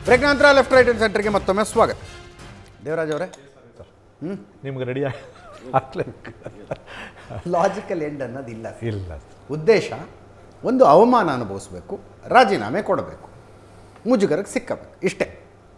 Break ನಂತರ left right and ಸೆಂಟರ್ಗೆ ಮತ್ತೊಮ್ಮೆ ಸ್ವಾಗತ ದೇವರಾಜ್ ಅವರೇ ನಿಮ್ಗೆ ರೆಡಿ ಆಗ್ಲೇ ಲಾಜಿಕಲ್ ಎಂಡ್ ಅನ್ನೋದಿಲ್ಲ ಇಲ್ಲ ಉದ್ದೇಶ ಒಂದು ಅವಮಾನ ಅನುಭವಿಸ್ಬೇಕು ರಾಜೀನಾಮೆ ಕೊಡಬೇಕು ಮುಜುಗರಕ್ಕೆ ಸಿಕ್ಕಬೇಕು ಇಷ್ಟೇ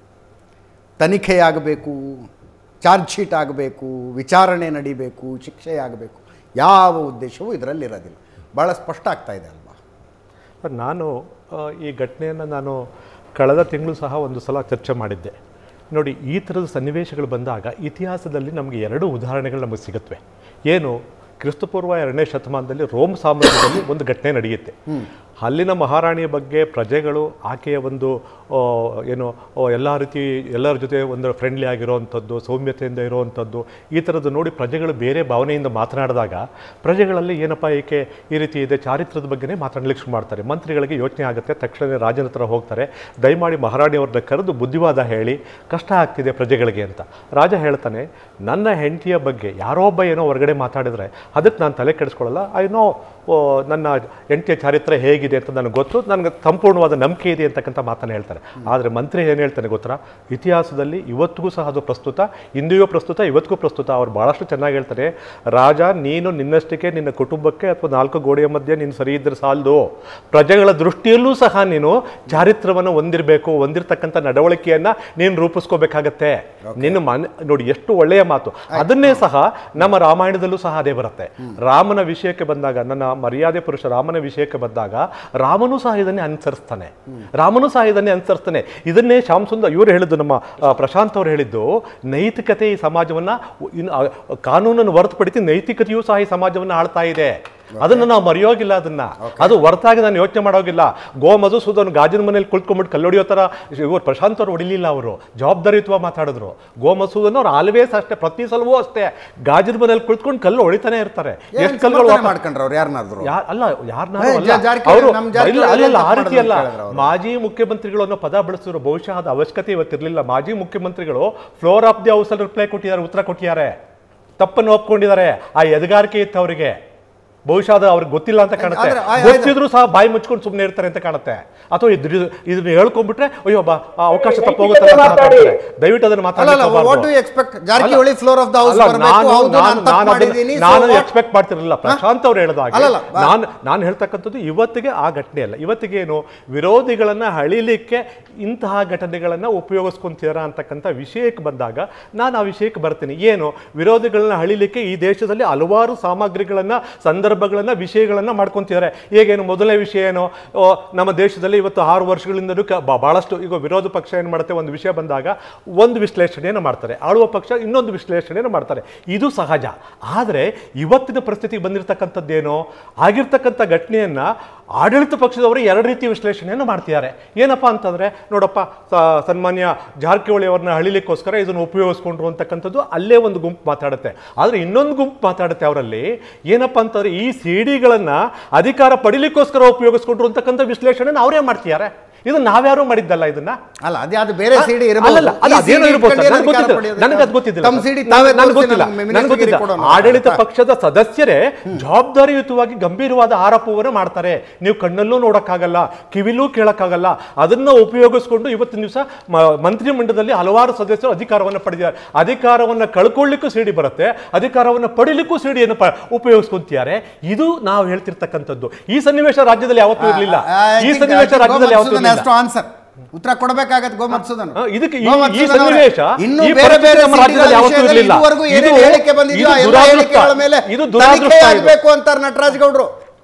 ತನಿಖೆಯಾಗಬೇಕು ಚಾರ್ಜ್ ಶೀಟ್ ಆಗಬೇಕು ವಿಚಾರಣೆ ನಡಿಬೇಕು ಶಿಕ್ಷೆ ಆಗಬೇಕು ಯಾವ ಉದ್ದೇಶವೂ ಇದರಲ್ಲಿ ಇರೋದಿಲ್ಲ ಭಾಳ ಸ್ಪಷ್ಟ ಆಗ್ತಾ ಇದೆ ಅಲ್ವಾ ಬಟ್ ನಾನು ಆ, ಈ ಘಟನೆಯನ್ನು ನಾನು ಕಳೆದ ತಿಂಗಳು ಸಹ ಒಂದು ಸಲ ಚರ್ಚೆ ಮಾಡಿದ್ದೆ ನೋಡಿ ಈ ಥರದ ಸನ್ನಿವೇಶಗಳು ಬಂದಾಗ ಇತಿಹಾಸದಲ್ಲಿ ನಮಗೆ ಎರಡು ಉದಾಹರಣೆಗಳು ನಮಗೆ ಸಿಗುತ್ತವೆ ಏನು ಕ್ರಿಸ್ತಪೂರ್ವ ಎರಡನೇ ಶತಮಾನದಲ್ಲಿ ರೋಮ್ ಸಾಮ್ರಾಜ್ಯದಲ್ಲಿ ಒಂದು ಘಟನೆ ನಡೆಯುತ್ತೆ ಅಲ್ಲಿನ ಮಹಾರಾಣಿಯ ಬಗ್ಗೆ ಪ್ರಜೆಗಳು ಆಕೆಯ ಒಂದು ಆ, ಏನು ಆ, ಎಲ್ಲ ರೀತಿ ಎಲ್ಲರ ಜೊತೆ ಒಂದು ಫ್ರೆಂಡ್ಲಿ ಆಗಿರೋವಂಥದ್ದು ಸೌಮ್ಯತೆಯಿಂದ ಇರುವಂಥದ್ದು ಈ ಥರದ್ದು ನೋಡಿ ಪ್ರಜೆಗಳು ಬೇರೆ ಭಾವನೆಯಿಂದ ಮಾತನಾಡಿದಾಗ ಪ್ರಜೆಗಳಲ್ಲಿ ಏನಪ್ಪ ಏಕೆ ಈ ರೀತಿ ಇದೆ ಚಾರಿತ್ರದ ಬಗ್ಗೆನೇ ಮಾತನಾಡ್ಲಿಕ್ಕೆ ಶುರು ಮಾಡ್ತಾರೆ ಮಂತ್ರಿಗಳಿಗೆ ಯೋಚನೆ ಆಗುತ್ತೆ ತಕ್ಷಣ ರಾಜನ ಹತ್ರ ಹೋಗ್ತಾರೆ ದಯಮಾಡಿ ಮಹಾರಾಣಿಯವ್ರನ್ನ ಕರೆದು ಬುದ್ಧಿವಾದ ಹೇಳಿ ಕಷ್ಟ ಆಗ್ತಿದೆ ಪ್ರಜೆಗಳಿಗೆ ಅಂತ ರಾಜ ಹೇಳ್ತಾನೆ ನನ್ನ ಹೆಂಡತಿಯ ಬಗ್ಗೆ ಯಾರೋ ಒಬ್ಬ ಏನೋ ಹೊರಗಡೆ ಮಾತಾಡಿದ್ರೆ ಅದಕ್ಕೆ ನಾನು ತಲೆ ಕೆಡಿಸ್ಕೊಳ್ಳಲ್ಲ ಐ ನೋ ನನ್ನ ಹೆಂಡತಿಯ ಚಾರಿತ್ರ್ಯ ಹೇಗಿದೆ ಅಂತ ನನಗೆ ಗೊತ್ತು ನನಗೆ ಸಂಪೂರ್ಣವಾದ ನಂಬಿಕೆ ಇದೆ ಅಂತಕ್ಕಂಥ ಮಾತನ್ನು ಹೇಳ್ತಾರೆ ಆದರೆ ಮಂತ್ರಿ ಏನು ಹೇಳ್ತಾನೆ ಗೊತ್ತಾ ಇತಿಹಾಸದಲ್ಲಿ ಇವತ್ತಿಗೂ ಸಹ ಅದು ಪ್ರಸ್ತುತ ಇಂದಿಗೂ ಪ್ರಸ್ತುತ ಇವತ್ತಿಗೂ ಪ್ರಸ್ತುತ ಅವ್ರು ಭಾಳಷ್ಟು ಚೆನ್ನಾಗಿ ಹೇಳ್ತಾರೆ ರಾಜ ನೀನು ನಿನ್ನಷ್ಟಕ್ಕೆ ನಿನ್ನ ಕುಟುಂಬಕ್ಕೆ ಅಥವಾ ನಾಲ್ಕು ಗೋಡೆಯ ಮಧ್ಯೆ ನೀನು ಸರಿ ಇದ್ರೆ ಸಾಲದು ಪ್ರಜೆಗಳ ದೃಷ್ಟಿಯಲ್ಲೂ ಸಹ ನೀನು ಚಾರಿತ್ರ್ಯವನ್ನು ಹೊಂದಿರಬೇಕು ಹೊಂದಿರತಕ್ಕಂಥ ನಡವಳಿಕೆಯನ್ನು ನೀನು ರೂಪಿಸ್ಕೋಬೇಕಾಗತ್ತೆ ನಿನ್ನ ಮನೆ ನೋಡಿ ಎಷ್ಟು ಒಳ್ಳೆಯ ಮಾತು ಅದನ್ನೇ ಸಹ ನಮ್ಮ ರಾಮಾಯಣದಲ್ಲೂ ಸಹ ಅದೇ ಬರುತ್ತೆ ರಾಮನ ವಿಷಯಕ್ಕೆ ಬಂದಾಗ ನನ್ನ ಮರ್ಯಾದೆ ಪುರುಷ ರಾಮನ ವಿಷಯಕ್ಕೆ ಬಂದಾಗ ರಾಮನು ಸಹ ಇದನ್ನೇ ಅನುಸರಿಸ್ತಾನೆ ರಾಮನು ಸಹ ಇದನ್ನೇ ಅನುಸರಿಸ್ತಾನೆ ಇದನ್ನೇ ಶ್ಯಾಮ್ ಸುಂದರ್ ಇವರು ಹೇಳಿದ್ದು ನಮ್ಮ ಆ, ಪ್ರಶಾಂತ್ ಅವರು ಹೇಳಿದ್ದು ನೈತಿಕತೆ ಈ ಸಮಾಜವನ್ನ ಇನ್ನು ಆ, ಕಾನೂನನ್ನು ಹೊರತುಪಡಿಸಿ ನೈತಿಕತೆಯೂ ಸಹ ಈ ಸಮಾಜವನ್ನು ಆಳ್ತಾ ಇದೆ ಅದನ್ನ ನಾವು ಮರೆಯೋಗಿಲ್ಲ ಅದನ್ನ ಅದು ಹೊರತಾಗಿ ನಾನು ಯೋಚನೆ ಮಾಡೋಗಿಲ್ಲ ಗೋ ಮಧುಸೂದನ್ ಗಾಜಿನ ಮನೇಲಿ ಕುಳಿತ್ಕೊಂಡ್ಬಿಟ್ಟು ಕಲ್ಲೊಡಿಯೋ ಥರ ಇವರು ಪ್ರಶಾಂತ್ ಅವರು ಹೊಡಿಲಿಲ್ಲ ಅವರು ಜವಾಬ್ದಾರಿಯುತವಾಗಿ ಮಾತಾಡಿದ್ರು ಗೋ ಮಧುಸೂದನ್ ಅವ್ರು ಆಲ್ವೇಸ್ ಅಷ್ಟೇ ಪ್ರತಿ ಸಲವೂ ಅಷ್ಟೇ ಗಾಜಿನ ಮನೇಲಿ ಕುಳಿತ್ಕೊಂಡು ಕಲ್ಲು ಹೊಡಿತಾನೆ ಇರ್ತಾರೆ ಏನ್ ಎಷ್ಟು ಕಲ್ಲುಗಳು ಸಮರ್ಥನೆ ವಾಪಸ್- ಮಾಡ್ಕೊಂಡ್ರು ಅವ್ರು ಯಾರನ್ನಾದ್ರು ಯಾ- ಅಲ್ಲ ಯಾರನ್ನಾರು ಏ, ಅಲ್ಲ ಜಾ- ಜಾರಕಿಹೊಳಿ ಅವರು ನಮ್ಮ ಜಾರಕಿಹೊಳಿ ಇಲ್ಲ, ಅಲ್ಲಲ್ಲ, ಆ ತಪ್ಪು ರೀತಿ ಅಲ್ಲ ಮಾಡಿದ್ರು ಅಂತ ಹೇಳಿದ್ರು ಅವರು. ಮಾಜಿ ಮುಖ್ಯಮಂತ್ರಿಗಳು ಅನ್ನೋ ಪದ ಬಳಸಿದ್ರು ಬಹುಶಃ ಅದು ಅವಶ್ಯಕತೆ ಇವತ್ತಿರಲಿಲ್ಲ ಮಾಜಿ ಮುಖ್ಯಮಂತ್ರಿಗಳು ಫ್ಲೋರ್ ಆಫ್ ದಿ ಹೌಸ್ ಅಲ್ಲಿ ರಿಪ್ಲೈ ಕೊಟ್ಟಿದ್ದಾರೆ ಉತ್ತರ ಕೊಟ್ಟಿದ್ದಾರೆ ತಪ್ಪನ್ನು ಒಪ್ಕೊಂಡಿದ್ದಾರೆ ಆ ಎದಗಾರಿಕೆ ಇತ್ತು ಅವರಿಗೆ ಬಹುಶಃ ಅದು ಅವ್ರಿಗೆ ಗೊತ್ತಿಲ್ಲ ಅಂತ ಕಾಣುತ್ತೆ ಆದ್ರೆ ಆ- ಗೊತ್ತಿದ್ರು ಸಹ ಬಾಯಿ ಮುಚ್ಕೊಂಡು ಸುಮ್ಮನೆ ಇರ್ತಾರೆ ಅಂತ ಕಾಣುತ್ತೆ ಅಥವಾ ಇದ್ರ ಇದನ್ನ ಹೇಳ್ಕೊಂಡ್ಬಿಟ್ರೆ ಅಯ್ಯೋ ಬಾ ಆ ಅವಕಾಶ ತಪ್ಪೋಗುತ್ತೆ ಅಂತ ಮಾತಾಡ್ತಾರೆ ದಯವಿಟ್ಟು ಅದನ್ನ ಅಲ್ಲ ಅಲ್ಲ ವಾಟ್ ಮಾತಾಡಲಿಕ್ಕೆ you expect Jarakiholi floor of the house ಅಲ್ಲ, ಬರಬೇಕು ನಾನು- ಹೌದು ನಾನು- ನಾನು ತಪ್ಪು ನಾನು ಅದನ್ನ- ಮಾಡಿದ್ದೀನಿ so ನಾನು what? ಎಕ್ಸ್ಪೆಕ್ಟ್ ಮಾಡ್ತಿರಲಿಲ್ಲ ಪ್ರಶಾಂತ್ ಅವ್ರು ಹೇಳಿದಾಗ ಅಲ್ಲಲ್ಲ, ಬಾ- ನಾನು ನಾನು ಹೇಳ್ತಕ್ಕಂಥದ್ದು ಇವತ್ತಿಗೆ ಆ ಘಟನೆ ಅಲ್ಲ ಇವತ್ತಿಗೆ ಏನು ವಿರೋಧಿಗಳನ್ನ ಹಳಿಲಿಕ್ಕೆ ಇಂತಹ ಘಟನೆಗಳನ್ನ ಉಪಯೋಗಿಸ್ಕೊಂತೀರಾ ಅಂತಕ್ಕಂಥ ವಿಷಯಕ್ಕೆ ಬಂದಾಗ ನಾನು ಆ ವಿಷಯಕ್ಕೆ ಬರ್ತೀನಿ ಏನು ವಿರೋಧಿಗಳನ್ನ ಹಳಿಲಿಕ್ಕೆ ಈ ದೇಶದಲ್ಲಿ ಹಲವಾರು ಸಾಮಗ್ರಿಗಳನ್ನ ಸಂದರ್ಭಗಳನ್ನ ವಿಷಯಗಳನ್ನ ಮಾಡ್ಕೊಂತಿದ್ದಾರೆ ಈಗೇನು ಮೊದಲನೇ ವಿಷಯ ಏನು ಓ, ನಮ್ಮ ದೇಶದಲ್ಲಿ ಇವತ್ತು ಆರು ವರ್ಷಗಳಿಂದಲೂ ಕ- ಬ- ಬಹಳಷ್ಟು ಈಗ ವಿರೋಧ ಪಕ್ಷ ಏನು ಮಾಡುತ್ತೆ ಒಂದು ವಿಷಯ ಬಂದಾಗ ಒಂದು ವಿಶ್ಲೇಷಣೆಯನ್ನು ಮಾಡ್ತಾರೆ ಆಳುವ ಪಕ್ಷ ಇನ್ನೊಂದು ವಿಶ್ಲೇಷಣೆಯನ್ನು ಮಾಡ್ತಾರೆ ಇದು ಸಹಜ ಆದರೆ ಇವತ್ತಿನ ಪರಿಸ್ಥಿತಿಗೆ ಬಂದಿರತಕ್ಕಂಥದ್ದೇನು ಆಗಿರ್ತಕ್ಕಂಥ ಘಟನೆಯನ್ನ ಆಡಳಿತ ಪಕ್ಷದವರು ಎರಡು ರೀತಿ ವಿಶ್ಲೇಷಣೆಯನ್ನು ಮಾಡ್ತಿದ್ದಾರೆ ಏನಪ್ಪಾ ಅಂತಂದ್ರೆ ನೋಡಪ್ಪ ಸ- ಸನ್ಮಾನ್ಯ ಜಾರಕಿಹೊಳಿ ಅವ್ರನ್ನ ಹಳಿಲಿಕ್ಕೋಸ್ಕರ ಇದನ್ನು ಉಪಯೋಗಿಸ್ಕೊಂಡ್ರು ಅಂತಕ್ಕಂಥದ್ದು ಅಲ್ಲೇ ಒಂದು ಗುಂಪು ಮಾತಾಡುತ್ತೆ ಆದರೆ ಇನ್ನೊಂದು ಗುಂಪು ಮಾತಾಡುತ್ತೆ ಅವರಲ್ಲಿ ಏನಪ್ಪಾ ಅಂತಂದ್ರೆ ಈ ಸಿಡಿಗಳನ್ನ ಅಧಿಕಾರ ಪಡಿಲಿಕ್ಕೋಸ್ಕರ ಉಪಯೋಗಿಸ್ಕೊಂಡ್ರು ಅಂತಕ್ಕಂಥ ವಿಶ್ಲೇಷಣೆ ಅವರೇ ಮಾಡ್ತಿದ್ದಾರೆ ಇದನ್ನ ನಾವ್ಯಾರು ಮಾಡಿದ್ದಲ್ಲ ಇದನ್ನ ಅಲ್ಲ ಅದೇ ಅದು ಬೇರೆ ಸಿಡಿ ಅಲ್ಲಲ್ಲ, ಅದು ಅದೇನೋ ಇರ್ಬೋದು ಸರ್, ನನಗೆ ಗೊತ್ತಿದ್ದಿಲ್ಲ. ನನಗೆ ಅದು ಗೊತ್ತಿದ್ದಿಲ್ಲ ತಮ್ಮ ಸರ್. ಸಿಡಿ ನನಗೆ ತಾವೇ ನನಗೆ ತೋರಿಸಿ ಗೊತ್ತಿಲ್ಲ ನಮ್ಗೆ ನನಗೆ ಮಿನಿಸ್ಟರ್ಗಿರಿ ಗೊತ್ತಿಲ್ಲ ಕೊಡೋಣ. ಆಡಳಿತ ಪಕ್ಷದ ಸದಸ್ಯರೇ ಜವಾಬ್ದಾರಿಯುತವಾಗಿ ಗಂಭೀರವಾದ ಆರೋಪವನ್ನು ಮಾಡ್ತಾರೆ ನೀವು ಕಣ್ಣಲ್ಲೂ ನೋಡಕ್ಕಾಗಲ್ಲ ಕಿವಿಲೂ ಕೇಳಕ್ಕಾಗಲ್ಲ ಅದನ್ನ ಉಪಯೋಗಿಸ್ಕೊಂಡು ಇವತ್ತಿನ ದಿವಸ ಮಂತ್ರಿಮಂಡಲದಲ್ಲಿ ಹಲವಾರು ಸದಸ್ಯರು ಅಧಿಕಾರವನ್ನು ಪಡೆದಿದ್ದಾರೆ ಅಧಿಕಾರವನ್ನು ಕಳ್ಕೊಳ್ಳಿಕ್ಕೂ ಸಿಡಿ ಬರುತ್ತೆ ಅಧಿಕಾರವನ್ನು ಪಡಿಲಿಕ್ಕೂ ಸಿಡಿಯನ್ನು ಪ ಉಪಯೋಗಿಸ್ಕೊಂತಿದ್ದಾರೆ ಇದು ನಾವು ಹೇಳ್ತಿರ್ತಕ್ಕಂಥದ್ದು ಈ ಸನ್ನಿವೇಶ ರಾಜ್ಯದಲ್ಲಿ ಯಾವತ್ತೂ ಇರಲಿಲ್ಲ ಈ ಸನ್ನಿವೇಶ ರಾಜ್ಯದಲ್ಲಿ ಯಾವತ್ತೂ ಇರಲಿಲ್ಲ ಆನ್ಸರ್ ಉತ್ತರ ಕೊಡಬೇಕಾಗತ್ತೆ ಗೋಮತ್ಸುದನ್ ಆ, ಇದಕ್ಕೆ ಈ- ಈ ಸನ್ನಿವೇಶ ಇನ್ನು ಈ ಬೇರೆ ಬೇರೆ ಪರಿಸ್ಥಿತಿ ನಮ್ಮ ರಾಜ್ಯದಲ್ಲಿ ಯಾವತ್ತೂ ವಿಷಯದಲ್ಲಿ ಇರ್ಲಿಲ್ಲ. ಇದುವರೆಗೂ ಏನೇನು ಇದು- ಹೇಳಿಕೆ ಬಂದಿದೆಯೋ ಇದು ಆ ಎಲ್ಲ ದುರಾದೃಷ್ಟ. ಹೇಳಿಕೆಗಳ ಮೇಲೆ ಇದು ತನಿಖೆ ದುರಾದೃಷ್ಟ ಇದು. ಆಗ್ಬೇಕು ಅಂತಾರೆ ನಟರಾಜ್ ಗೌಡ್ರು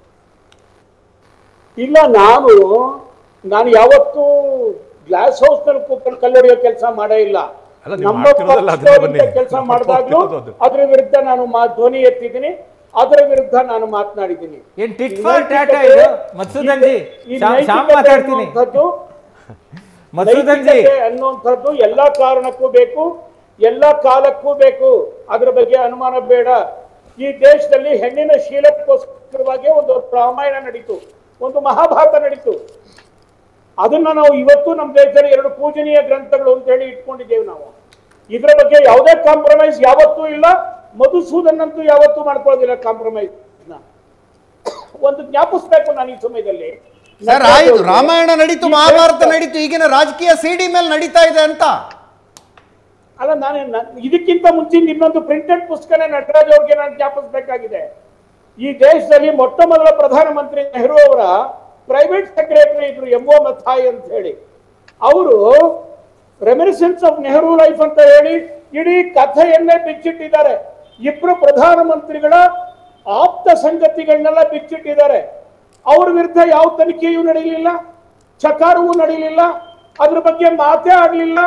ಇಲ್ಲ ನಾನು ನಾನು ಯಾವತ್ತೂ ಗ್ಲಾಸ್ ಹೌಸ್ ನಲ್ಲಿ ಕೂತ್ಕೊಂಡು ಕಲ್ಲೊಡೆಯೋ ಕೆಲಸ ಮಾಡೇ ಇಲ್ಲ ಅಲ್ಲ, ನೀವು ನಮ್ಮ ಮಾಡ್ತಿರೋದಲ್ಲ ಅದನ್ನ ಬನ್ನಿ. ಕೆಲಸ ಮಾಡಿದಾಗ್ಲೂ ಮಾಡ್ತಿರೋದು ಅದು. ಅದ್ರ ವಿರುದ್ಧ ನಾನು ಮಾ- ಧ್ವನಿ ಎತ್ತಿದ್ದೀನಿ ಅದರ ವಿರುದ್ಧ ನಾನು ಮಾತನಾಡಿದ್ದೀನಿ ಏನ್ ಟಿಟ್ ಫಾರ್ ಟಾಟಾ ಇದು ಮತ್ಸೂದನ್ ಜಿ ಈ ಶ್ಯಾಮ್ ಶ್ಯಾಮ್ ನೈತಿಕತೆ ಮಾತಾಡ್ತೀನಿ ಅನ್ನುವಂಥದ್ದು ಮತ್ಸೂದನ್ ಜಿ ನೈತಿಕತೆ ಅನ್ನುವಂಥದ್ದು ಎಲ್ಲಾ ಕಾರಣಕ್ಕೂ ಬೇಕು ಎಲ್ಲಾ ಕಾಲಕ್ಕೂ ಬೇಕು ಅದರ ಬಗ್ಗೆ ಅನುಮಾನ ಬೇಡ ಈ ದೇಶದಲ್ಲಿ ಹೆಣ್ಣಿನ ಶೀಲಕ್ಕೋಸ್ಕರವಾಗಿ ಒಂದು ರಾಮಾಯಣ ನಡೀತು ಒಂದು ಮಹಾಭಾರತ ನಡೀತು ಅದನ್ನ ನಾವು ಇವತ್ತು ನಮ್ಮ ದೇಶದಲ್ಲಿ ಎರಡು ಪೂಜನೀಯ ಗ್ರಂಥಗಳು ಅಂತ ಹೇಳಿ ಇಟ್ಕೊಂಡಿದ್ದೇವೆ ನಾವು ಇದರ ಬಗ್ಗೆ ಯಾವುದೇ ಕಾಂಪ್ರಮೈಸ್ ಯಾವತ್ತೂ ಇಲ್ಲ ಮಧುಸೂದನ್ ಅಂತೂ ಯಾವತ್ತೂ ಮಾಡ್ಕೊಳ್ಳೋದಿಲ್ಲ ಕಾಂಪ್ರಮೈಸ್ ಒಂದು ಜ್ಞಾಪಿಸ್ಬೇಕು ನಾನು ಈ ಸಮಯದಲ್ಲಿ ಸರ್ ನಟರಾಜ್ ಆಯ್ತು ಅವ್ರಿಗೆ ರಾಮಾಯಣ ನಡೀತು ಈ ಮಹಾಭಾರತ ದೇಶ- ನಡೀತು ಈಗಿನ ರಾಜಕೀಯ ಸಿಡಿ ಮೇಲೆ ನಡೀತಾ ಇದೆ ಅಂತ ಅಲ್ಲ ನಾನು ನಾನ್- ಇದಕ್ಕಿಂತ ಮುಂಚಿನ ಇನ್ನೊಂದು ಪ್ರಿಂಟೆಡ್ ಪುಸ್ತಕನೇ ನಟರಾಜ್ ಅವ್ರಿಗೆ ನಾನು ಜ್ಞಾಪಿಸಬೇಕಾಗಿದೆ ಈ ದೇಶದಲ್ಲಿ ಮೊಟ್ಟ ಮೊದಲ ಪ್ರಧಾನಮಂತ್ರಿ ನೆಹರು ಅವರ ಪ್ರೈವೇಟ್ ಸೆಕ್ರೆಟರಿ ಇದ್ರು ಎಂ ಒ ಮಥಾಯ್ ಅಂತ ಹೇಳಿ ಅವರು ರೆಮಿನಿಸೆನ್ಸ್ ಆಫ್ ನೆಹರು ಲೈಫ್ ಅಂತ ಹೇಳಿ ಇಡೀ ಕಥೆಯನ್ನೇ ಬಿಚ್ಚಿಟ್ಟಿದ್ದಾರೆ ಇಬ್ರು ಪ್ರಧಾನಮಂತ್ರಿಗಳ ಆಪ್ತ ಸಂಗತಿಗಳನ್ನೆಲ್ಲ ಬಿಚ್ಚಿಟ್ಟಿದ್ದಾರೆ ಅವ್ರ ವಿರುದ್ಧ ಯಾವ ತನಿಖೆಯೂ ನಡೆಯಲಿಲ್ಲ ಚಕಾರವೂ ನಡೆಯಲಿಲ್ಲ ಅದ್ರ ಬಗ್ಗೆ ಮಾತೇ ಆಡಲಿಲ್ಲ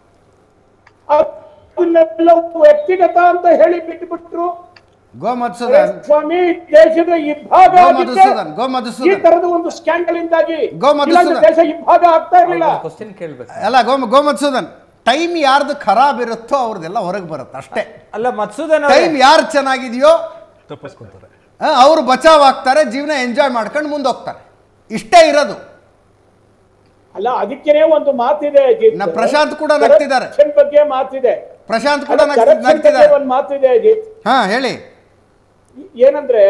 ಅದನ್ನೆಲ್ಲ ವ್ಯಕ್ತಿಗತ ಅಂತ ಹೇಳಿ ಬಿಟ್ಟುಬಿಟ್ರು ಗೋ ಮಧುಸೂದನ್ ಸ್ವಾಮಿ ದೇಶದ ಇಬ್ಬಾಗ ಗೋ ಆಗಿದ್ದೆ ಮಧುಸೂದನ್, ಗೋ ಈ ಮಧುಸೂದನ್. ತರದ ಒಂದು ಸ್ಕ್ಯಾಂಡಲ್ ಇಂದಾಗಿ ಗೋ ಮಧುಸೂದನ್. ಇಲ್ಲಾಂದ್ರೆ ದೇಶ ಇಬ್ಬಾಗ ಆಗ್ತಾ ಇರಲಿಲ್ಲ ಕ್ವಶನ್ ಕೇಳ್ಬೇಕು ಅಲ್ಲ ಗೋ ಗೋ ಮಧುಸೂದನ್ ಟೈಮ್ ಯಾರ್ದು ಖರಾಬ್ ಇರುತ್ತೋ ಅವ್ರದ್ದೆಲ್ಲ ಹೊರಗೆ ಬರುತ್ತೆ ಅಷ್ಟೇ ಅಲ್ಲ ಮತ್ಸೂದನ್ ಅವರೇ, ಟೈಮ್ ಯಾರು ಚೆನ್ನಾಗಿದೆಯೋ ತಪ್ಪಿಸ್ಕೊಂತಾರೆ ಅವರು ಬಚಾವ್ ಆಗ್ತಾರೆ ಜೀವನ ಎಂಜಾಯ್ ಮಾಡ್ಕೊಂಡು ಮುಂದೆ ಹೋಗ್ತಾರೆ ಇಷ್ಟೇ ಇರೋದು ಅಲ್ಲ ಅದಕ್ಕೇನೆ ಒಂದು ಮಾತಿದೆ ಅಜಿತ್ ನಾ ಪ್ರಶಾಂತ್ ಕೂಡ ನಗ್ತಿದ್ದಾರೆ. Corruption ಬಗ್ಗೆ ಮಾತಿದೆ ಪ್ರಶಾಂತ್ ಕೂಡ ಅಲ್ಲ, ನಗ್ತಿ- corruption ಬಗ್ಗೆ ನಗ್ತಿದ್ದಾರೆ ಒಂದು ಮಾತಿದೆ ಅಜಿತ್ ಹಾ ಹೇಳಿ ಏನಂದ್ರೆ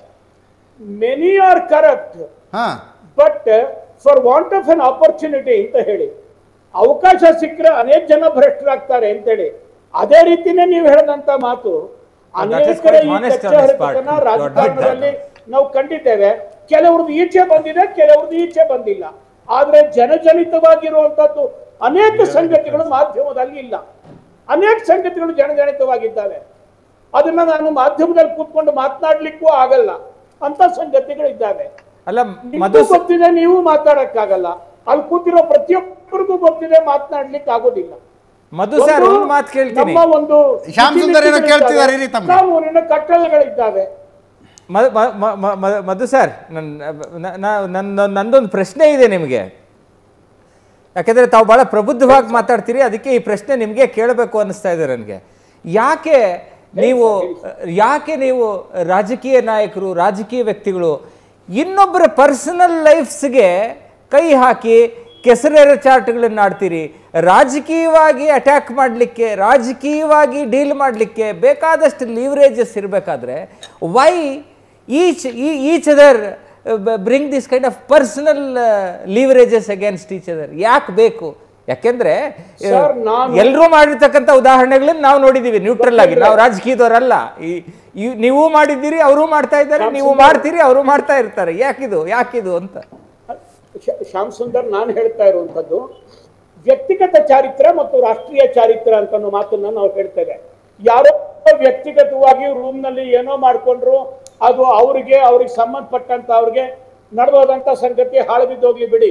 ಮೆನಿ ಆರ್ ಕರಪ್ಟ್ ಹಾ but for want of an opportunity ಅಂತ ಹೇಳಿ ಅವಕಾಶ ಸಿಕ್ಕರೆ ಅನೇಕ ಜನ ಭ್ರಷ್ಟರಾಗ್ತಾರೆ ಅಂತೇಳಿ ಅದೇ ರೀತಿನೇ ನೀವು ಹೇಳಿದಂತ ಮಾತು That is ಅನೇಕರ quite ಈ honest on ಕಚ್ಚಾ his part. ಹರಿತನ God ರಾಜಕಾರಣದಲ್ಲಿ ನಾವು ಕಂಡಿದ್ದೇವೆ ಕೆಲವ್ರದ್ದು ಈಚೆ ಬಂದಿದೆ ಕೆಲವ್ರದ್ದು ಈಚೆ ಬಂದಿಲ್ಲ ಆದ್ರೆ ಜನಜನಿತವಾಗಿರುವಂತದ್ದು ಅನೇಕ ಸಂಗತಿಗಳು ಮಾಧ್ಯಮದಲ್ಲಿ ಇಲ್ಲ ಅನೇಕ ಸಂಗತಿಗಳು ಜನಜನಿತವಾಗಿದ್ದಾವೆ ಅದನ್ನ ನಾನು ಮಾಧ್ಯಮದಲ್ಲಿ ಕೂತ್ಕೊಂಡು ಮಾತನಾಡ್ಲಿಕ್ಕೂ ಆಗಲ್ಲ ಅಂತ ಸಂಗತಿಗಳಿದ್ದಾವೆ ಅಲ್ಲ ನಿಮ್ಗೂ ಮಧು ಗೊತ್ತಿದೆ ನೀವು ಮಾತಾಡಕ್ಕಾಗಲ್ಲ ಅಲ್ಲಿ ಕೂತಿರೋ ಪ್ರತಿಯೊಬ್ಬರಿಗೂ ಗೊತ್ತಿದೆ ಮಾತನಾಡ್ಲಿಕ್ಕೆ ಆಗೋದಿಲ್ಲ ಮಧು ಸರ್ ಒಂದು ಒಂದು ಮಾತು ಕೇಳ್ತೀನಿ ನಮ್ಮ ಒಂದು ಶ್ಯಾಮ್ ಸುಂದರ್ ಏನೋ ಕೇಳ್ತಿದ್ದಾರೆ ಇರಿ ತಮ್ಗೆ. ಕಾನೂನಿನ ಕಟ್ಟಳೆಗಳಿದ್ದಾವೆ ಮ- ಮ- ಮ- ಮ- ಮ- ಮಧು ಸರ್ ನನ್ನ ನನ್ನ ನಂದೊಂದು ಪ್ರಶ್ನೆ ಇದೆ ನಿಮಗೆ ಯಾಕೆಂದರೆ ತಾವು ಭಾಳ ಪ್ರಬುದ್ಧವಾಗಿ ಮಾತಾಡ್ತೀರಿ ಅದಕ್ಕೆ ಈ ಪ್ರಶ್ನೆ ನಿಮಗೆ ಕೇಳಬೇಕು ಅನ್ನಿಸ್ತಾ ಇದೆ ನನಗೆ ಯಾಕೆ ನೀವು ಯಾಕೆ ನೀವು ರಾಜಕೀಯ ನಾಯಕರು ರಾಜಕೀಯ ವ್ಯಕ್ತಿಗಳು ಇನ್ನೊಬ್ಬರ ಪರ್ಸನಲ್ ಲೈಫ್ಸ್ಗೆ ಕೈ ಹಾಕಿ ಕೆಸರೆರ ಚಾರ್ಟ್ಗಳನ್ನು ಆಡ್ತೀರಿ ರಾಜಕೀಯವಾಗಿ ಅಟ್ಯಾಕ್ ಮಾಡಲಿಕ್ಕೆ ರಾಜಕೀಯವಾಗಿ ಡೀಲ್ ಮಾಡಲಿಕ್ಕೆ ಬೇಕಾದಷ್ಟು ಲೀವರೇಜಸ್ ಇರಬೇಕಾದ್ರೆ why each each other bring this kind of personal leverages against each other ಯಾಕೆ ಬೇಕು ಯಾಕೆಂದ್ರೆ Sir, ನಾನು- ಎಲ್ಲರೂ ಮಾಡಿರ್ತಕ್ಕಂಥ ಉದಾಹರಣೆಗಳನ್ನ ನಾವು ನೋಡಿದೀವಿ ನ್ಯೂಟ್ರಲ್ ಆಗಿ ನಾವು ರಾಜಕೀಯದವರಲ್ಲ ಈ- ಈ- ನೀವು ಮಾಡಿದ್ದೀರಿ ಅವರು ಮಾಡ್ತಾ ಇದ್ದಾರೆ ನೀವು ಮಾಡ್ತೀರಿ ಅವರು ಮಾಡ್ತಾ ಇರ್ತಾರೆ ಯಾಕಿದು ಯಾಕಿದು ಅಂತ ಶ- ಶ್ಯಾಮ್ ಸುಂದರ್ ನಾನು ಹೇಳ್ತಾ ಇರುವಂತದ್ದು ವ್ಯಕ್ತಿಗತ ಚಾರಿತ್ರ್ಯ ಮತ್ತು ರಾಷ್ಟ್ರೀಯ ಚಾರಿತ್ರ್ಯ ಅಂತ ಅನ್ನೋ ಮಾತನ್ನ ನಾವು ಹೇಳ್ತೇವೆ ಯಾರೋ ವ್ಯಕ್ತಿಗತವಾಗಿ ರೂಮ್ ನಲ್ಲಿ ಏನೋ ಮಾಡ್ಕೊಂಡ್ರು ಅದು ಅವ್ರಿಗೆ ಅವ್ರಿಗೆ ಸಂಬಂಧಪಟ್ಟಂತ ಅವ್ರಿಗೆ ನಡೆದೋದಂತ ಸಂಗತಿ ಹಾಳು ಬಿದ್ದೋಗ್ಲಿ ಬಿಡಿ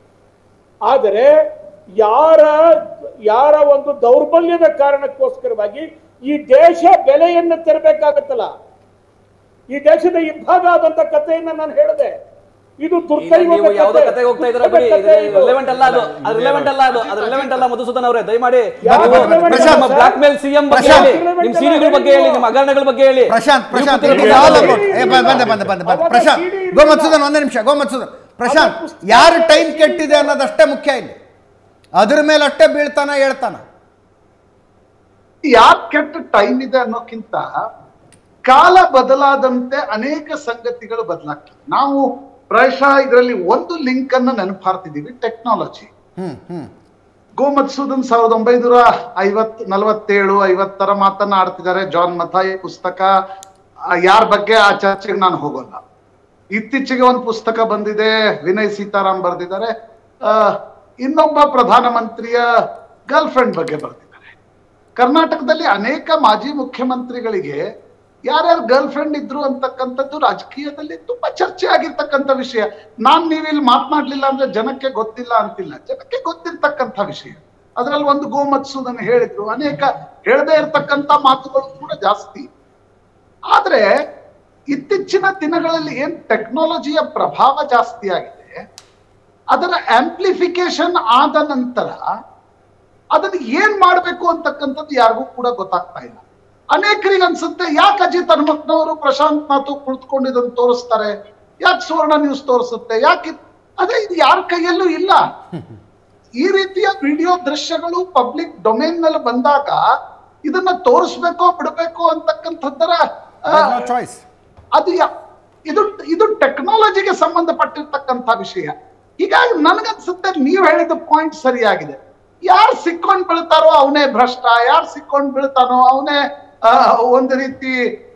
ಆದರೆ ಯಾರ ಯಾರ ಒಂದು ದೌರ್ಬಲ್ಯದ ಕಾರಣಕ್ಕೋಸ್ಕರವಾಗಿ ಈ ದೇಶ ಬೆಲೆಯನ್ನು ತೆರಬೇಕಾಗತ್ತಲ್ಲ ಈ ದೇಶದ ಇಬ್ಬಾಗ ಆದಂತ ಕಥೆಯನ್ನ ನಾನು ಹೇಳಿದೆ ಇದು ಈಗ ದುರ್ದೈವದ ನೀವು ಯಾವ್ದೋ ಕಥೆ. ಕತೆ ಹೋಗ್ತಾ ಇದ್ರೆ ಬಿಡಿ ಕಥೆ ಇದು. ರಿಲೆವೆಂಟ್ ಅಲ್ಲ ಅದು ಅದು ರಿಲೆವೆಂಟ್ ಅಲ್ಲ ಅದು ಅದು ರಿಲೆವೆಂಟ್ ಅಲ್ಲ ಮಧುಸೂದನ್ ಅವರೇ ದಯಮಾಡಿ ಯಾವ್ದು ನೀವು relevant ಅಲ್ಲ ನಮ್ಮ ಸರ್? ಬ್ಲಾಕ್ ಮೇಲ್ ಸಿಎಂ ಬಗ್ಗೆ ಪ್ರಶಾಂತ್. ಹೇಳಿ ನಿಮ್ ಸಿಡಿಗಳ ಬಗ್ಗೆ ಹೇಳಿ ನಿಮ್ಮ ಹಗರಣಗಳ ಬಗ್ಗೆ ಹೇಳಿ ಪ್ರಶಾಂತ್ ಪ್ರಶಾಂತ್ ನೀವು it is all about- ಕೂತ್ಕೊಂಡು ಏ, ಬ- ಬಂದೆ ಬಂದೆ ಬಂದೆ ಬಂದೆ ಅವಾಗ ಪ್ರಶಾಂತ್ CD ಇರ್ಲಿಲ್ಲ. ಗೋ ಮತ್ಸುದನ್ ಒಂದೇ ನಿಮಿಷ ಗೋ ಮತ್ಸುದನ್ ಪ್ರಶಾಂತ್ ಅವಾಗ ಪುಸ್ತಕ ಯಾರು ಟೈಮ್ CD ಕೆಟ್ಟಿದೆ ಅನ್ನೋದಷ್ಟೇ ಮುಖ್ಯ ಇಲ್ಲಿ ಅದ್ರ ಮೇಲೆ ಅಷ್ಟೇ ಬೀಳ್ತಾನ ಹೇಳ್ತಾನ ಯಾಕೆ ಕೆಟ್ಟ ಟೈಮ್ ಇದೆ ಅನ್ನೋಕ್ಕಿಂತ ಕಾಲ ಬದಲಾದಂತೆ ಅನೇಕ ಸಂಗತಿಗಳು ಬದಲಾಗ್ತವೆ ನಾವು ಪ್ರಾಯಶಃ ಇದರಲ್ಲಿ ಒಂದು ಲಿಂಕ್ ಅನ್ನ ನೆನಪಾರ್ತಿದೀವಿ ಟೆಕ್ನಾಲಜಿ ಹ್ಮ್ ಹ್ಮ್ ಗೋಮತ್ಸೂದನ್ ಸಾವಿರದ ಒಂಬೈನೂರ ಐವತ್ ನಲವತ್ತೇಳು ಐವತ್ತರ ಮಾತನ್ನ ಆಡ್ತಿದ್ದಾರೆ ಜಾನ್ ಮಥಾಯಿ ಪುಸ್ತಕ ಯಾರ ಬಗ್ಗೆ ಆ ಚರ್ಚೆಗೆ ನಾನು ಹೋಗೋಲ್ಲ ಇತ್ತೀಚೆಗೆ ಒಂದು ಪುಸ್ತಕ ಬಂದಿದೆ ವಿನಯ್ ಸೀತಾರಾಮ್ ಬರೆದಿದ್ದಾರೆ ಆ, ಇನ್ನೊಬ್ಬ ಪ್ರಧಾನಮಂತ್ರಿಯ ಗರ್ಲ್ ಫ್ರೆಂಡ್ ಬಗ್ಗೆ ಬರೆದಿದ್ದಾರೆ ಕರ್ನಾಟಕದಲ್ಲಿ ಅನೇಕ ಮಾಜಿ ಮುಖ್ಯಮಂತ್ರಿಗಳಿಗೆ ಯಾರ್ಯಾರು ಗರ್ಲ್ ಫ್ರೆಂಡ್ ಇದ್ರು ಅಂತಕ್ಕಂಥದ್ದು ರಾಜಕೀಯದಲ್ಲಿ ತುಂಬಾ ಚರ್ಚೆ ಆಗಿರ್ತಕ್ಕಂಥ ವಿಷಯ ನಾನ್ ನೀವಿಲ್ಲಿ ಮಾತನಾಡ್ಲಿಲ್ಲ ಅಂದ್ರೆ ಜನಕ್ಕೆ ಗೊತ್ತಿಲ್ಲ ಅಂತಿಲ್ಲ ಜನಕ್ಕೆ ಗೊತ್ತಿರ್ತಕ್ಕಂಥ ವಿಷಯ ಅದರಲ್ಲಿ ಒಂದು ಗೋಮತ್ಸುದನ್ನು ಹೇಳಿದ್ರು ಅನೇಕ ಹೇಳದೇ ಇರತಕ್ಕಂಥ ಮಾತುಗಳು ಕೂಡ ಜಾಸ್ತಿ ಆದ್ರೆ ಇತ್ತೀಚಿನ ದಿನಗಳಲ್ಲಿ ಏನ್ ಟೆಕ್ನಾಲಜಿಯ ಪ್ರಭಾವ ಜಾಸ್ತಿ ಆಗಿದೆ ಅದರ ಆಂಪ್ಲಿಫಿಕೇಶನ್ ಆದ ನಂತರ ಅದನ್ನ ಏನ್ ಮಾಡ್ಬೇಕು ಅಂತಕ್ಕಂಥದ್ದು ಯಾರಿಗೂ ಕೂಡ ಗೊತ್ತಾಗ್ತಾ ಇಲ್ಲ ಅನೇಕರಿಗೆ ಅನ್ಸುತ್ತೆ ಯಾಕೆ ಅಜಿತ್ ಹನುಮಕ್ನವರು ಪ್ರಶಾಂತ್ ಮಾತು ಕುಳಿತುಕೊಂಡಿದ್ದನ್ನು ತೋರಿಸ್ತಾರೆ ಯಾಕೆ ಸುವರ್ಣ ನ್ಯೂಸ್ ತೋರಿಸುತ್ತೆ ಯಾಕೆ ಇದ್- ಅದೇ ಇದು ಯಾರ ಕೈಯಲ್ಲೂ ಇಲ್ಲ ಈ ರೀತಿಯ ವಿಡಿಯೋ ದೃಶ್ಯಗಳು ಪಬ್ಲಿಕ್ ಡೊಮೇನ್ ನಲ್ಲಿ ಬಂದಾಗ ಇದನ್ನ ತೋರಿಸ್ಬೇಕೋ ಬಿಡಬೇಕೋ ಅಂತಕ್ಕಂಥದ್ದರ ಆ, ಚಾಯ್ಸ್ ಅದು ಯಾ- ಇದು ಇದು ಟೆಕ್ನಾಲಜಿಗೆ ಸಂಬಂಧಪಟ್ಟಿರ್ತಕ್ಕಂಥ ವಿಷಯ ಹೀಗಾಗಿ ನನಗನ್ಸುತ್ತೆ ನೀವು ಹೇಳಿದ ಪಾಯಿಂಟ್ ಸರಿಯಾಗಿದೆ ಯಾರು ಸಿಕ್ಕೊಂಡ್ ಬೀಳ್ತಾರೋ ಅವನೇ ಭ್ರಷ್ಟ ಯಾರು ಸಿಕ್ಕೊಂಡ್ ಬೀಳ್ತಾನೋ ಅವನೇ ಒಂದು ರೀತಿ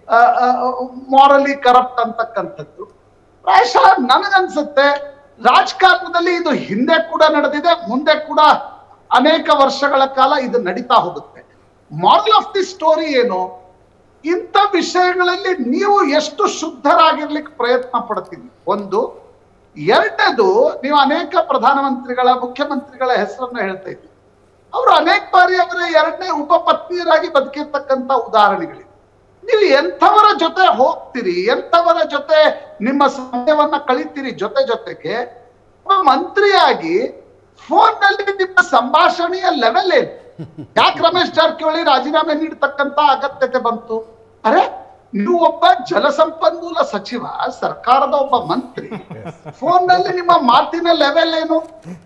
ಮಾರಲಿ ಕರಪ್ಟ್ ಅಂತಕ್ಕಂಥದ್ದು ಪ್ರಾಯಶಃ ನನಗನ್ಸುತ್ತೆ ರಾಜಕಾರಣದಲ್ಲಿ ಇದು ಹಿಂದೆ ಕೂಡ ನಡೆದಿದೆ ಮುಂದೆ ಕೂಡ ಅನೇಕ ವರ್ಷಗಳ ಕಾಲ ಇದು ನಡೀತಾ ಹೋಗುತ್ತೆ ಮಾರಲ್ ಆಫ್ ದಿ ಸ್ಟೋರಿ ಏನು ಇಂಥ ವಿಷಯಗಳಲ್ಲಿ ನೀವು ಎಷ್ಟು ಶುದ್ಧರಾಗಿರ್ಲಿಕ್ಕೆ ಪ್ರಯತ್ನ ಪಡ್ತೀವಿ ಒಂದು ಎರಡನೇದು ನೀವು ಅನೇಕ ಪ್ರಧಾನಮಂತ್ರಿಗಳ ಮುಖ್ಯಮಂತ್ರಿಗಳ ಹೆಸರನ್ನ ಹೇಳ್ತಾ ಇದ್ದೀವಿ ಅವರು ಅನೇಕ ಬಾರಿ ಅವರ ಎರಡನೇ ಉಪಪತ್ನಿಯರಾಗಿ ಬದುಕಿರ್ತಕ್ಕಂಥ ಉದಾಹರಣೆಗಳಿವೆ ನೀವು ಎಂಥವರ ಜೊತೆ ಹೋಗ್ತೀರಿ ಎಂಥವರ ಜೊತೆ ನಿಮ್ಮ ಸಮಯವನ್ನ ಕಳಿತೀರಿ ಜೊತೆ ಜೊತೆಗೆ ಒಬ್ಬ ಮಂತ್ರಿಯಾಗಿ ಫೋನ್ ನಲ್ಲಿ ನಿಮ್ಮ ಸಂಭಾಷಣೆಯ ಲೆವೆಲ್ ಏನು ಯಾಕೆ ರಮೇಶ್ ಜಾರಕಿಹೊಳಿ ರಾಜೀನಾಮೆ ನೀಡತಕ್ಕಂತ ಅಗತ್ಯತೆ ಬಂತು ಅರೆ ನೀವು ಒಬ್ಬ ಜಲಸಂಪನ್ಮೂಲ ಸಚಿವ ಸರ್ಕಾರದ ಒಬ್ಬ ಮಂತ್ರಿ ಫೋನ್ ನಲ್ಲಿ ನಿಮ್ಮ ಮಾತಿನ ಲೆವೆಲ್ ಏನು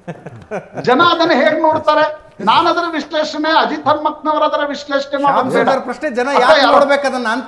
ಜನ ಅದನ್ನ ಹೇಗ್ ನೋಡ್ತಾರೆ ನಾನು ಅದರ ವಿಶ್ಲೇಷಣೆ ಅಜಿತ್ ಹನ್ಮಕ್ನವರ ಅದರ ವಿಶ್ಲೇಷಣೆ ಮಾಡೋದು ಬೇಡ. ಸುಂದರ್ ಪ್ರಶ್ನೆ ಜನ ಅಥವಾ ಯಾಕೆ ಯಾರೋ- ನೋಡ್ಬೇಕದನ್ನ ಅಂತ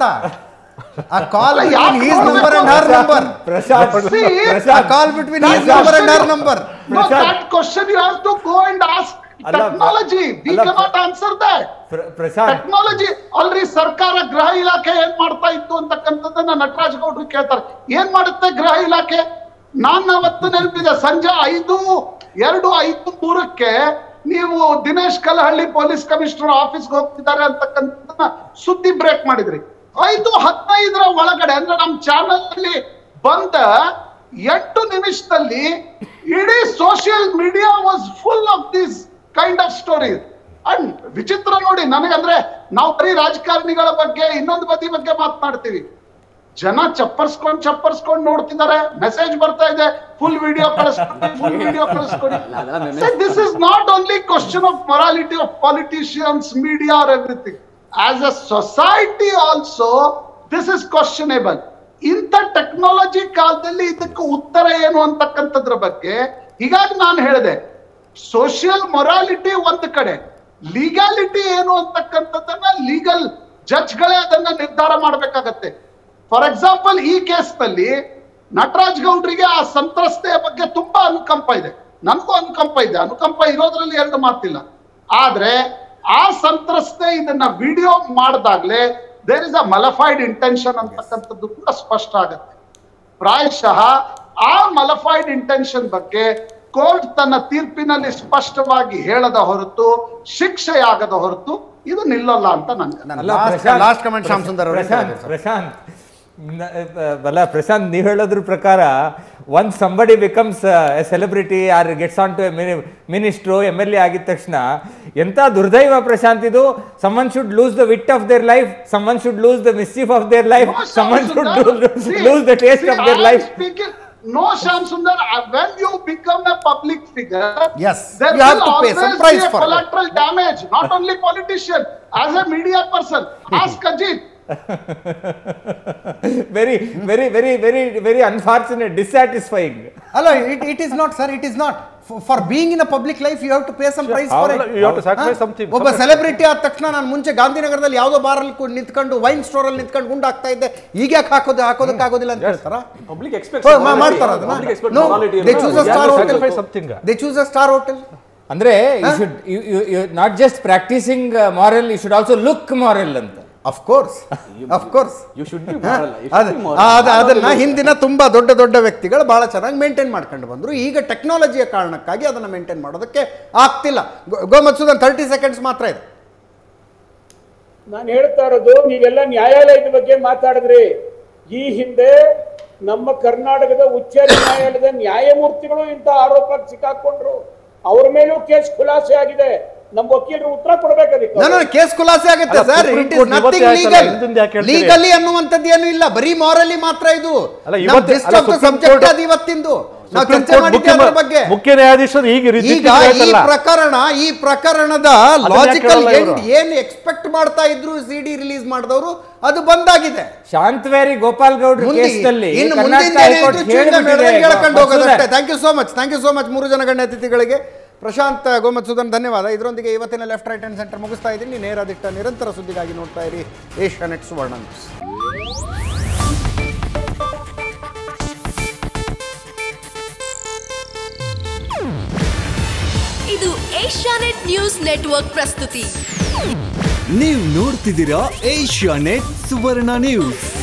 ಆ ಕಾಲ್ ಅಲ್ಲ, ಯಾಕ್ his number and her number Prashant See, ಆ Prashant call between his That number and her question- number No, that question you have to go and ask ಅಲ್ಲ, technology. We ಅಲ್ಲ, cannot answer that. ಪ್ರ- ಪ್ರಶಾಂತ್ ಟೆಕ್ನಾಲಜಿ ಅಲ್ರಿ ಸರ್ಕಾರ ಗೃಹ ಇಲಾಖೆ ಏನ್ ಮಾಡ್ತಾ ಇತ್ತು ಅಂತಕ್ಕಂಥದ್ದನ್ನ ನಟರಾಜ್ ಗೌಡ್ರು ಕೇಳ್ತಾರೆ ಏನ್ ಮಾಡುತ್ತೆ ಗೃಹ ಇಲಾಖೆ ನಾನ್ ಅವತ್ತು ನೆನಪಿದೆ ಸಂಜೆ ಐದು ಎರಡು ಐದು ಮೂರಕ್ಕೆ ನೀವು ದಿನೇಶ್ ಕಲಹಳ್ಳಿ ಪೊಲೀಸ್ ಕಮಿಷನರ್ ಆಫೀಸ್ಗೆ ಹೋಗ್ತಿದ್ದಾರೆ ಅಂತಕ್ಕಂಥದ್ದನ್ನ ಸುದ್ದಿ ಬ್ರೇಕ್ ಮಾಡಿದ್ರಿ ಐದು ಹದಿನೈದರ ಒಳಗಡೆ ಅಂದ್ರೆ ನಮ್ ಚಾನಲ್ ಅಲ್ಲಿ ಬಂದ ಎಂಟು ನಿಮಿಷದಲ್ಲಿ ಇಡೀ social media was full of this kind of stories and ವಿಚಿತ್ರ ನೋಡಿ ನನಗಂದ್ರೆ ನಾವು ಬರೀ ರಾಜಕಾರಣಿಗಳ ಬಗ್ಗೆ ಇನ್ನೊಂದು ಬದಿ ಬಗ್ಗೆ ಮಾತನಾಡ್ತೀವಿ ಜನ ಚಪ್ಪರ್ಸ್ಕೊಂಡ್ ಚಪ್ಪರ್ಸ್ಕೊಂಡ್ ನೋಡ್ತಿದ್ದಾರೆ ಮೆಸೇಜ್ ಬರ್ತಾ ಇದೆ ಫುಲ್ ವಿಡಿಯೋ ಕಳಿಸ್ಕೊಡಿ ಫುಲ್ ವಿಡಿಯೋ ಕಳಿಸ್ಕೊಡಿ this is not only question of morality of politicians media are everything as a society also this is questionable ಇಂಥ ಟೆಕ್ನಾಲಜಿ ಕಾಲದಲ್ಲಿ ಇದಕ್ಕೆ ಉತ್ತರ ಏನು ಅಂತಕ್ಕಂಥದ್ರ ಬಗ್ಗೆ ಹೀಗಾಗಿ ನಾನು ಹೇಳಿದೆ ಸೋಷಿಯಲ್ ಮೊರಾಲಿಟಿ ಒಂದು ಕಡೆ ಲೀಗಾಲಿಟಿ ಏನು ಅಂತಕ್ಕಂಥದ್ದನ್ನ ಲೀಗಲ್ ಜಡ್ಜ್ಗಳೇ ಅದನ್ನ ನಿರ್ಧಾರ ಮಾಡಬೇಕಾಗತ್ತೆ ಫಾರ್ ಎಕ್ಸಾಂಪಲ್ ಈ ಕೇಸ್ನಲ್ಲಿ ನಟರಾಜ್ ಗೌಡ್ರಿಗೆ ಆ ಸಂತ್ರಸ್ತೆಯ ಬಗ್ಗೆ ತುಂಬಾ ಅನುಕಂಪ ಇದೆ ನನಗೂ ಅನುಕಂಪ ಇದೆ ಅನುಕಂಪ ಇರೋದ್ರಲ್ಲಿ ಎರಡು ಮಾತಿಲ್ಲ ಆದ್ರೆ ಆ ಸಂತ್ರಸ್ತೆ ಇದನ್ನ ವಿಡಿಯೋ ಮಾಡಿದಾಗ್ಲೇ there is a malafide intention ಅಂತಕ್ಕಂಥದ್ದು ಕೂಡ ಸ್ಪಷ್ಟ ಆಗುತ್ತೆ ಪ್ರಾಯಶಃ ಆ ಮಲಫೈಡ್ ಇಂಟೆನ್ಷನ್ ಬಗ್ಗೆ ಕೋರ್ಟ್ ತನ್ನ ತೀರ್ಪಿನಲ್ಲಿ ಸ್ಪಷ್ಟವಾಗಿ ಹೇಳದ ಹೊರತು ಶಿಕ್ಷೆಯಾಗದ ಹೊರತು ಇದು ನಿಲ್ಲಲ್ಲ ಅಂತ ನನ್ಗೆ ಅಲ್ಲ, last Prashant, last comment Shyam Sundar ಅವರು ಪ್ರಶಾಂತ್ ಪ್ರಶಾಂತ್ ನ- ಅಲ್ಲ ಪ್ರಶಾಂತ್ ನೀವು ಹೇಳೋದ್ರ ಪ್ರಕಾರ one somebody becomes celebrity or gets on to minister M L A ಆಗಿದ ತಕ್ಷಣ ಎಂತ ದುರ್ದೈವ ಪ್ರಶಾಂತ್ ಇದು someone should lose the wit of their life someone should lose the mischief of their life someone should lose the taste of their life No, Sham Sundar, uh, when you become a public figure, Yes, there you have will to pay some always price be a for that. collateral damage. Not only politician, as a media person. Ask Ajit. Very very very very very unfortunate dissatisfying ಅಲ್ಲ it it is not sir it is not for being in a public life you have to pay some price for ಹೌದು, you have to sacrifice something. ಒಬ್ಬ celebrity ಆದ ತಕ್ಷಣ ನಾನು ಮುಂಚೆ ಗಾಂಧಿನಗರದಲ್ಲಿ ಯಾವುದೋ ಬಾರಲ್ಲಿ ನಿಂತ್ಕೊಂಡು ವೈನ್ ಸ್ಟೋರ್ ಅಲ್ಲಿ ನಿಂತ್ಕೊಂಡು ಗುಂಡು ಹಾಕ್ತಾ ಇದ್ದೆ ಈಗ ಯಾಕೆ ಹಾಕೋದು ಹಾಕೋದಕ್ಕಾಗೋದಿಲ್ಲ ಅಂತ ಹೇಳ್ತಾರ ಪಬ್ಲಿಕ್ ಎಕ್ಸ್ಪೆಕ್ಟ್ ಮಾಡ್ತಾರ ಪಬ್ಲಿಕ್ ಎಕ್ಸ್ಪೆಕ್ಟ್ ಅದನ್ನ they choose a star hotel sacrifice something. They choose a star hotel ಅಂದ್ರೆ you should you not just practising moral you should also look moral ಅಂತ of course of course you should be ಮಾಡಲ್ಲ ಅದ ಅದನ್ನ ಹಿಂದಿನ ತುಂಬಾ ದೊಡ್ಡ ದೊಡ್ಡ ವ್ಯಕ್ತಿಗಳು ಬಹಳ ಚೆನ್ನಾಗಿ ಮೇಂಟೈನ್ ಮಾಡ್ಕೊಂಡು ಬಂದ್ರು ಈಗ ಟೆಕ್ನಾಲಜಿಯ ಕಾರಣಕ್ಕಾಗಿ ಅದನ್ನ ಮೇಂಟೈನ್ ಮಾಡೋದಕ್ಕೆ ಆಗ್ತಿಲ್ಲ ಗೋ- ಗೋಮತ್ ಸುಧನ್ ತರ್ಟಿ ಸೆಕೆಂಡ್ಸ್ ಮಾತ್ರ ಇದೆ ನಾನು ಹೇಳ್ತಾ ಇರೋದು ನೀವೆಲ್ಲ ನ್ಯಾಯಾಲಯದ ಬಗ್ಗೆ ಮಾತಾಡಿದ್ರಿ ಈ ಹಿಂದೆ ನಮ್ಮ ಕರ್ನಾಟಕದ ಉಚ್ಚ ನ್ಯಾಯಾಲಯದ ನ್ಯಾಯಮೂರ್ತಿಗಳು ಇಂಥ ಆರೋಪಕ್ಕೆ ಸಿಕ್ಕಾಕೊಂಡ್ರು ಅವ್ರ ಮೇಲೂ ಕೇಸ್ ಖುಲಾಸೆ ಆಗಿದೆ ನಮ್ಮ ವಕೀಲರು ಉತ್ತರ ಕೊಡ್ಬೇಕು ಅದಕ್ಕೆ ನಾನು ಕೇಸ್ ಖುಲಾಸೆ ಆಗುತ್ತೆ ಅಲ್ಲ, sir Supreme it Court is ಇವತ್ತೇ ನಥಿಂಗ್ ಆಯ್ತಲ್ಲ, ಲೀಗಲ್ ಹಿಂದಿಂದ ಯಾಕೆ ಹೇಳ್ತೀರಿ? ಲೀಗಲಿ ಅನ್ನುವಂಥದ್ದು ಏನು ಇಲ್ಲ ಬರೀ ಮಾರಲಿ ಮಾತ್ರ ಇದು ಅಲ್ಲ, ಇವತ್ತೇ- ಅಲ್ಲ, Supreme ಸಬ್ಜೆಕ್ಟ್ Court- ಅದು ಇವತ್ತಿಂದು ನಾವು ಸುಪ್ರೀಂ ಚರ್ಚೆ ಕೋರ್ಟ್ ಮಾಡಿದ್ದೆ ಮುಖ್ಯ ಅದ್ರ ಬಗ್ಗೆ ಮುಖ್ಯ ನ್ಯಾಯಾಧೀಶರು ಈಗ ಈಗ ಈ ಆಯ್ತಲ್ಲ ಪ್ರಕರಣ ಈ ಪ್ರಕರಣದ ಯಾಕೆ ಲಾಜಿಕಲ್ ಹೇಳಲ್ಲ ಎಂಡ್ ಇವ್ರು? ಏನ್ ಎಕ್ಸ್ಪೆಕ್ಟ್ ಮಾಡ್ತಾ ಇದ್ರು ಸಿ ಡಿ ರಿಲೀಸ್ ಮಾಡಿದವರು ಅದು ಬಂದಾಗಿದೆ ಶಾಂತವೇರಿ ಗೋಪಾಲ್ ಗೌಡ್ರ ಮುಂದೆ- ಕೇಸ್ನಲ್ಲಿ ಇನ್ನು ಕರ್ನಾಟಕ ಮುಂದಿನ ಹೈಕೋರ್ಟ್ ಏನಿದ್ರು ಚುನಾವಣೆ ಹೇಳ್ಬಿಟ್ಟಿದೆ ನಡೆದಂಗೆ ಹೇಳ್ಕೊಂಡು ಹೋಗೋದಷ್ಟೇ ಮಸೂದೆ. Thank you so much thank you so much ಮೂರು ಜನ ಗಣ್ಯ ಅತಿಥಿಗಳಿಗೆ ಪ್ರಶಾಂತ್ ಗೋಮತ್ ಸುಧನ್ ಧನ್ಯವಾದ ಇದರೊಂದಿಗೆ ಇವತ್ತಿನ ಲೆಫ್ಟ್ ರೈಟ್ ಹ್ಯಾಂಡ್ ಸೆಂಟರ್ ಮುಗಿಸ್ತಾ ಇದ್ದೀನಿ ನೇರ ದಿಟ್ಟ ನಿರಂತರ ಸುದ್ದಿಗಾಗಿ ನೋಡ್ತಾ ಇರಿ Asianet Suvarna news Asianet news network ಪ್ರಸ್ತುತಿ ನೀವು ನೋಡ್ತಿದ್ದೀರಾ ಏಷ್ಯಾ ನೆಟ್ ಸುವರ್ಣ ನ್ಯೂಸ್